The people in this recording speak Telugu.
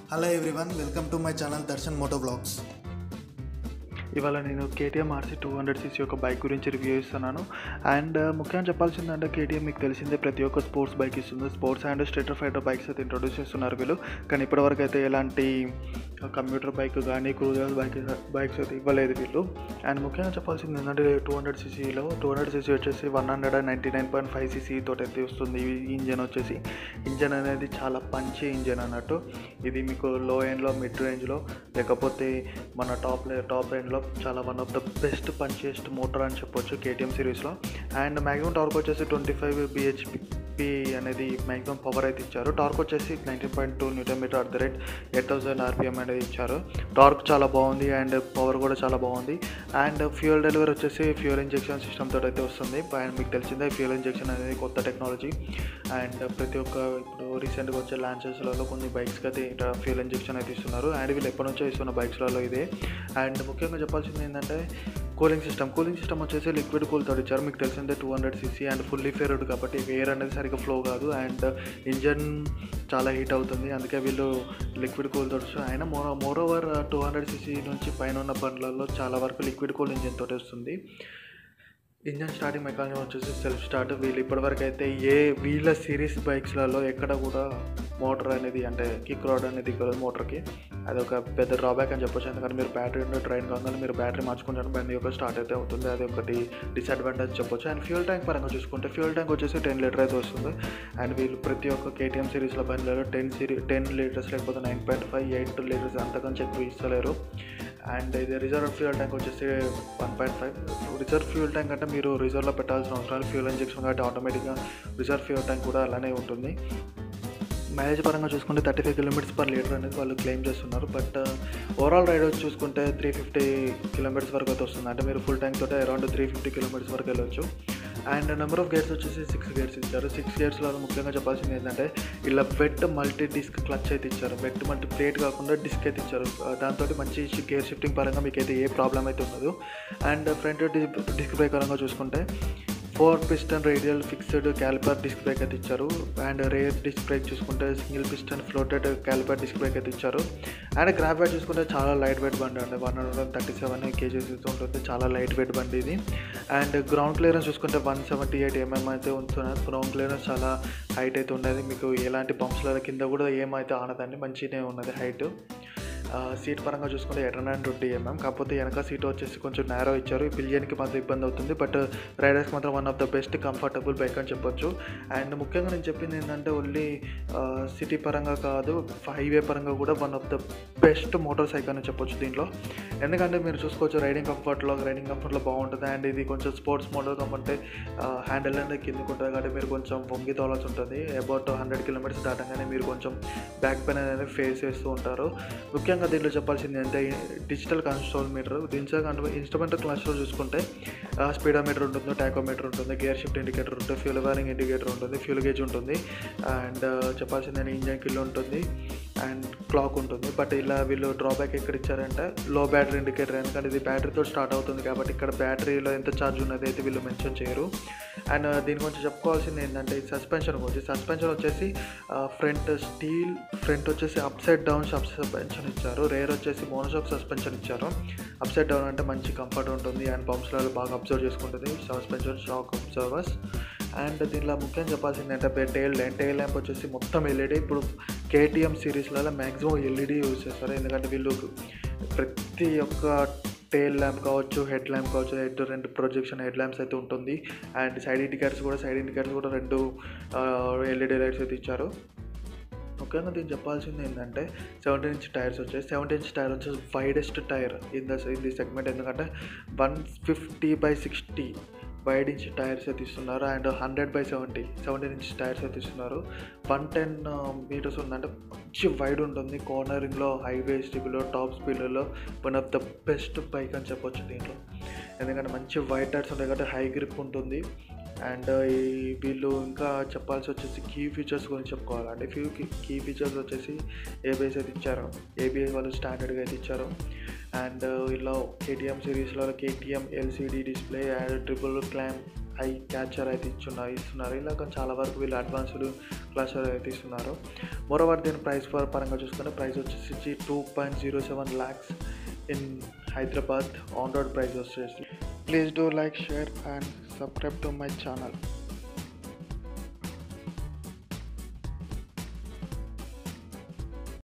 hello everyone welcome to my channel Darshan moto vlogs ఇవాళ నేను KTM RC two hundred CC ఒక బైక్ గురించి రివ్యూ ఇస్తున్నాను అండ్ ముఖ్యంగా చెప్పాల్సిందంటే కేటీఎం మీకు తెలిసిందే ప్రతి ఒక్క స్పోర్ట్స్ బైక్ ఇస్తుంది sports and street fighter bikes అయితే ఇంట్రొడ్యూస్ చేస్తున్నారు వీళ్ళు కానీ ఇప్పటివరకు అయితే ఎలాంటి కంప్యూటర్ బైక్ కానీ క్రూజర్ బైక్ బైక్స్ అయితే ఇవ్వలేదు వీళ్ళు అండ్ ముఖ్యంగా చెప్పాల్సింది ఏంటంటే టూ హండ్రెడ్ సీసీలో టూ హండ్రెడ్ సీసీ వచ్చేసి one hundred and ninety nine point five CC తోటి అయితే వస్తుంది ఈ ఇంజన్ వచ్చేసి ఇంజన్ అనేది చాలా పంచి ఇంజన్ అన్నట్టు ఇది మీకు లో ఎండ్లో మిడ్ రేంజ్లో లేకపోతే మన టాప్ టాప్ ఎండ్లో చాలా one of the best punchiest motor అని చెప్పొచ్చు కేటీఎం సిరీస్లో అండ్ మ్యాక్సిమం టార్క్ వచ్చేసి ట్వంటీ ఫైవ్ బిహెచ్పి అనేది మ్యాక్సిమం పవర్ అయితే ఇచ్చారు టార్క్ వచ్చేసి nineteen point two newton metre at the rate eight thousand RPM అనేది ఇచ్చారు టార్క్ చాలా బాగుంది అండ్ పవర్ కూడా చాలా బాగుంది అండ్ ఫ్యూయల్ డెలివరీ వచ్చేసి ఫ్యూయల్ ఇంజెక్షన్ సిస్టమ్ తోటి అయితే వస్తుంది అండ్ మీకు తెలిసిందే ఫ్యూయల్ ఇంజెక్షన్ అనేది కొత్త టెక్నాలజీ అండ్ ప్రతి ఒక్క ఇప్పుడు రీసెంట్గా వచ్చే లాంచెస్లలో కొన్ని బైక్స్కి అయితే ఫ్యూయల్ ఇంజెక్షన్ అయితే ఇస్తున్నారు అండ్ వీళ్ళు ఎప్పటి నుంచో ఇస్తున్న బైక్స్లలో ఇదే అండ్ ముఖ్యంగా చెప్పాల్సింది ఏంటంటే కూలింగ్ సిస్టమ్ కూలింగ్ సిస్టమ్ వచ్చేసి లిక్విడ్ కూల్ తోటి ఇచ్చారు మీకు తెలిసిందే two hundred CC and fully faired కాబట్టి ఎయిర్ అనేది సరిగ్గా ఫ్లో కాదు అండ్ ఇంజన్ చాలా హీట్ అవుతుంది అందుకే వీళ్ళు లిక్విడ్ కూల్ తోటి వస్తారు అయినా more moreover two hundred CC నుంచి పైన ఉన్న బండ్లలో చాలా వరకు లిక్విడ్ కూల్ ఇంజన్ తోటి వస్తుంది ఇంజన్ స్టార్టింగ్ మెకానిజం వచ్చేసి సెల్ఫ్ స్టార్ట్ వీళ్ళు ఇప్పటివరకు అయితే ఏ వీళ్ళ సిరీస్ బైక్స్లలో ఎక్కడ కూడా మోటార్ అనేది అంటే కిక్ రాడ్ అనేది ఇవ్వలేదు మోటార్కి అది ఒక పెద్ద డ్రాబ్యాక్ అని చెప్పొచ్చు ఎందుకంటే మీరు బ్యాటరీ ఉండే ట్రైన్ కాగానే మీరు బ్యాటరీ మార్చుకుంటారు బండి యొక్క స్టార్ట్ అయితే అవుతుంది అది ఒకటి డిసడ్వాంటేజ్ చెప్పొచ్చు అండ్ ఫ్యూల్ ట్యాంక్ పరంగా చూసుకుంటే ఫ్యూల్ ట్యాంక్ వచ్చేసి టెన్ లీటర్ అయితే వస్తుంది అండ్ వీళ్ళు ప్రతి ఒక్క కేటీఎం సిరీస్లో బండిలో టెన్ సిరీ టెన్ లీటర్స్ లేకపోతే nine point five eight litres అంతకంటే ఎక్కువ ఇస్తలేరు అండ్ ఇది రిజర్వ్ ఫ్యూల్ ట్యాంక్ వచ్చేసి one point five reserve fuel tank అంటే మీరు రిజర్వ్లో పెట్టాల్సిన అవసరం లేదు ఫ్యూల్ ఇంజెక్షన్ కాబట్టి ఆటోమేటిక్గా రిజర్వ్ ఫ్యూల్ ట్యాంక్ కూడా అలానే ఉంటుంది మైలేజ్ పరంగా చూసుకుంటే thirty five kilometres per litre అనేది వాళ్ళు క్లెయిమ్ చేస్తున్నారు బట్ ఓవరాల్ రైడ్ వచ్చి చూసుకుంటే త్రీ ఫిఫ్టీ కిలోమీటర్స్ వరకు అయితే వస్తుంది అంటే మీరు ఫుల్ ట్యాంక్ తోటే అరౌండ్ త్రీ ఫిఫ్టీ కిలోమీటర్స్ వరకు వెళ్ళొచ్చు అండ్ నెంబర్ ఆఫ్ గేర్స్ వచ్చేసి సిక్స్ గేర్స్ ఇచ్చారు సిక్స్ గేర్స్లో ముఖ్యంగా చెప్పాల్సింది ఏంటంటే ఇలా వెట్ మల్టీ డిస్క్ క్లచ్ అయితే ఇచ్చారు వెట్ మల్టీ ప్లేట్ కాకుండా డిస్క్ అయితే ఇచ్చారు దాంతో మంచి గేర్ షిఫ్టింగ్ పరంగా మీకు అయితే ఏ ప్రాబ్లం అయితే ఉండదు అండ్ ఫ్రంట్ డిస్క్ బ్రేక్ పరంగా చూసుకుంటే four piston radial fixed caliper disc brake అయితే ఇచ్చారు అండ్ రేర్ డిస్క్ బ్రేక్ చూసుకుంటే single piston floated caliper disc brake అయితే ఇచ్చారు అండ్ గ్రాఫ్ వెయిట్ చూసుకుంటే చాలా లైట్ వెయిట్ బండి అండి one hundred thirty seven KGs ఉంటుంది చాలా లైట్ వెయిట్ బండి ఇది అండ్ గ్రౌండ్ క్లియరెన్స్ చూసుకుంటే వన్ సెవెంటీ ఎయిట్ ఎంఎం అయితే ఉంటున్నారు గ్రౌండ్ క్లియరెన్స్ చాలా హైట్ అయితే ఉండేది మీకు ఎలాంటి బంప్స్ల కింద కూడా ఏమైతే ఆనదండి మంచిగానే ఉన్నది హైట్ సీట్ పరంగా చూసుకుంటే ఎయిట్ హండ్రెడ్ ట్వంటీ ఎంఎం కాకపోతే వెనక సీట్ వచ్చేసి కొంచెం నేరో ఇచ్చారు పిలియన్కి మాత్రం ఇబ్బంది అవుతుంది బట్ రైడర్స్కి మాత్రం one of the best comfortable bike అని చెప్పొచ్చు అండ్ ముఖ్యంగా నేను చెప్పింది ఏంటంటే ఓన్లీ సిటీ పరంగా కాదు హైవే పరంగా కూడా one of the best motorcycle అని చెప్పొచ్చు దీంట్లో ఎందుకంటే మీరు చూసుకోవచ్చు రైడింగ్ కంఫర్ట్లో రైడింగ్ కంఫర్ట్లో బాగుంటుంది అండ్ ఇది కొంచెం స్పోర్ట్స్ మోడల్ కాబట్టి హ్యాండిల్ అనేది కిందకు ఉంటుంది కాబట్టి మీరు కొంచెం వంగి తోలాల్సి ఉంటుంది అబౌట్ హండ్రెడ్ కిలోమీటర్స్ దాటంగానే మీరు కొంచెం బ్యాక్ పెయిన్ అనేది ఫేస్ చేస్తూ ఉంటారు ముఖ్యంగా దీంట్లో చెప్పాల్సింది అంటే డిజిటల్ కన్స్ట్రోల్ మీటర్ దీంట్లో ఇన్స్ట్రుమెంట్ క్లాస్లో చూసుకుంటే స్పీడోమీటర్ ఉంటుంది టాకోమీటర్ ఉంటుంది గేర్ షిఫ్ట్ ఇండికేటర్ ఉంటుంది ఫ్యూల్ వారింగ్ ఇండికేటర్ ఉంటుంది ఫ్యూల్ గేజ్ ఉంటుంది అండ్ చెప్పాల్సింది ఇంజన్ కిల్ ఉంటుంది అండ్ క్లాక్ ఉంటుంది బట్ ఇలా వీళ్ళు డ్రాబ్యాక్ ఎక్కడ ఇచ్చారంటే లో బ్యాటరీ ఇండికేటర్ ఎందుకంటే ఇది బ్యాటరీతో స్టార్ట్ అవుతుంది కాబట్టి ఇక్కడ బ్యాటరీలో ఎంత ఛార్జ్ ఉన్నది అయితే వీళ్ళు మెన్షన్ చేయరు అండ్ దీని గురించి చెప్పుకోవాల్సింది ఏంటంటే ఈ సస్పెన్షన్ గురించి సస్పెన్షన్ వచ్చేసి ఫ్రంట్ స్టీల్ ఫ్రంట్ వచ్చేసి అప్ సైడ్ డౌన్ సస్పెన్షన్ ఇచ్చారు రేర్ వచ్చేసి మోనోషాక్ సస్పెన్షన్ ఇచ్చారు అప్ సైడ్ డౌన్ అంటే మంచి కంఫర్ట్ ఉంటుంది అండ్ పంప్స్లలో బాగా అబ్జర్వ్ చేసుకుంటుంది సస్పెన్షన్ షాక్ అబ్జర్వర్స్ అండ్ దీనిలో ముఖ్యంగా చెప్పాల్సింది ఏంటంటే టైల్ ల్యాంప్ టైల్ ల్యాంప్ వచ్చేసి మొత్తం ఎల్ఈడి ఇప్పుడు కేటీఎం సిరీస్లలో మ్యాక్సిమం ఎల్ఈడి యూజ్ చేస్తారు ఎందుకంటే వీళ్ళు ప్రతి ఒక్క టైల్ ల్యాంప్ కావచ్చు హెడ్ ల్యాంప్ కావచ్చు హెడ్ రెండు ప్రొజెక్షన్ హెడ్ ల్యాంప్స్ అయితే ఉంటుంది అండ్ సైడ్ ఇండికేటర్స్ కూడా సైడ్ ఇండికేటర్స్ కూడా రెండు ఎల్ఈడి లైట్స్ అయితే ఇచ్చారు ముఖ్యంగా దీన్ని చెప్పాల్సింది ఏంటంటే సెవెంటీన్ ఇంచ్ టైర్స్ వచ్చాయి సెవెంటీన్ ఇంచ్ టైర్ వచ్చేసి widest tyre in the in the segment ఎందుకంటే one fifty by sixty wide inch tyres అయితే ఇస్తున్నారు and hundred by seventy seventeen inch tyres అయితే ఇస్తున్నారు వన్ టెన్ మీటర్స్ ఉందంటే మంచి వైడ్ ఉంటుంది కార్నరింగ్లో హైవే స్టిక్లో టాప్ స్పీడ్లో one of the best bike అని చెప్పొచ్చు దీంట్లో ఎందుకంటే మంచి వైడ్ టైర్స్ ఉంటాయి కాబట్టి హై గ్రిప్ ఉంటుంది అండ్ ఈ వీళ్ళు ఇంకా చెప్పాల్సి వచ్చేసి కీ ఫీచర్స్ గురించి చెప్పుకోవాలంటే ఫ్యూ కీ ఫీచర్స్ వచ్చేసి ఏబిఎస్ అయితే ఇచ్చారు ఏబిఎస్ వాళ్ళు స్టాండర్డ్గా అయితే ఇచ్చారు అండ్ ఇలా కేటీఎం సిరీస్లో KTM LCD display and triple clamp eye catcher అయితే ఇచ్చున్నారు ఇస్తున్నారు ఇలాగ చాలా వరకు వీళ్ళు అడ్వాన్స్డ్ క్లాషర్ అయితే ఇస్తున్నారు మోరోవర్ దీని ప్రైస్ పరంగా చూసుకుంటే ప్రైస్ వచ్చేసి two point zero seven lakhs in Hyderabad on road price వచ్చేసి please do like share and subscribe to my channel